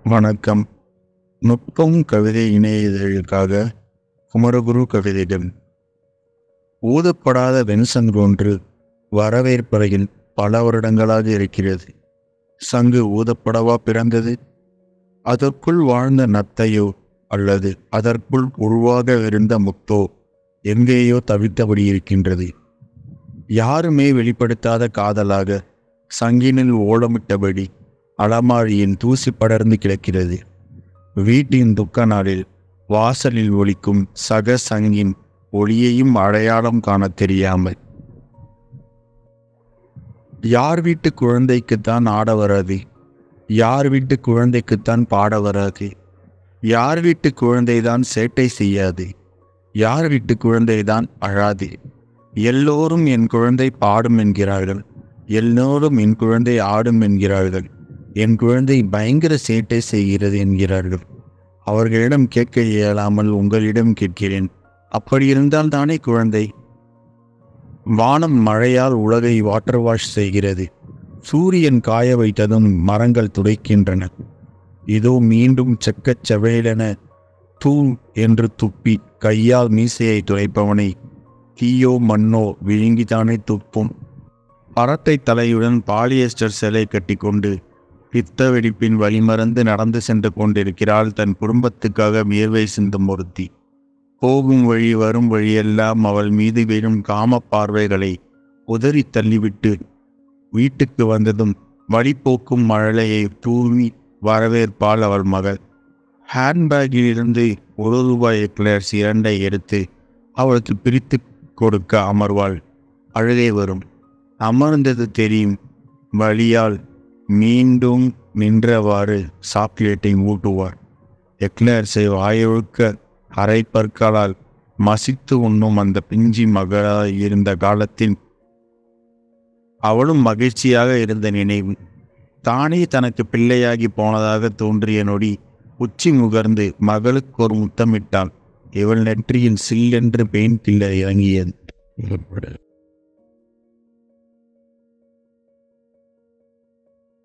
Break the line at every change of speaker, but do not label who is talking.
வணக்கம் நுட்பம் கவிதை இணைய இதழுக்காக குமரகுரு கவிதைகள் ஊதப்படாத வெண்சங்கு ஒன்று வரவேற்பறையில் பல வருடங்களாக இருக்கிறது சங்கு ஊதப்படவா பிறந்தது அதற்குள் வாழ்ந்த நத்தையோ அல்லது அதற்குள் உருவாக இருந்த முத்தோ எங்கேயோ தவித்தபடி இருக்கின்றது யாருமே வெளிப்படுத்தாத காதலாக சங்கினில் ஓலமிட்டபடி அலமாரியின் தூசி படர்ந்து கிடக்கிறது வீட்டின் துக்க நாளில் வாசலில் ஒலிக்கும் சக சங்கின் ஒளியையும் அடையாளம் காணத் தெரியாமல் யார் வீட்டு குழந்தைக்குத்தான் ஆட வராது யார் வீட்டு குழந்தைக்குத்தான் பாட வராது யார் வீட்டு குழந்தைதான் சேட்டை செய்யாது யார் வீட்டு குழந்தைதான் அழாது எல்லோரும் என் குழந்தை பாடும் என்கிறார்கள் எல்லோரும் என் குழந்தை ஆடும் என்கிறார்கள் என் குழந்தை பயங்கர சேட்டை செய்கிறது என்கிறார்கள் அவர்களிடம் கேட்க இயலாமல் உங்களிடம் கேட்கிறேன் அப்படி இருந்தால் தானே குழந்தை வானம் மழையால் உலகை வாட்டர் வாஷ் செய்கிறது சூரியன் காய வைத்ததும் மரங்கள் துடைக்கின்றன இதோ மீண்டும் செக்கச் செவேலென தூ என்று துப்பி கையால் மீசையை துடைப்பவனை தீயோ மண்ணோ விழுங்கித்தானே துப்பும் பறத்தை தலையுடன் பாலியஸ்டர் சிலை கட்டிக்கொண்டு பித்த வெடிப்பின் வழிமறந்து நடந்து சென்று கொண்டிருக்கிறாள் தன் குடும்பத்துக்காக வியர்வை சிந்தும் ஒருத்தி போகும் வழி வரும் வழியெல்லாம் அவள் மீது விழும் காம பார்வைகளை உதறி தள்ளிவிட்டு வீட்டுக்கு வந்ததும் வழிபோக்கும் மழலையை தூவி வரவேற்பாள் அவள் மகள் ஹேண்ட்பேக்கிலிருந்து ஒரு ரூபாய் எக்லர்ஸ் இரண்டை எடுத்து அவளுக்கு பிரித்து கொடுக்க அமர்வாள் அழுகை வரும் அமர்ந்தது தெரியும் வழியால் மீண்டும் நின்றவாறு சாக்லேட்டை ஊட்டுவார் எக்லர்ஸை வாயொழுக்க அரை பற்களால் மசித்து உண்ணும் அந்த பிஞ்சி மகளாய் இருந்த காலத்தில் அவளும் மகிழ்ச்சியாக இருந்த நினைவு தானே தனக்கு பிள்ளையாகி போனதாக தோன்றிய நொடி உச்சி முகர்ந்து மகளுக்கு ஒரு முத்தமிட்டாள் இவள் நெற்றியில் சில்லென்று பெயின் கில்லர் இறங்கியது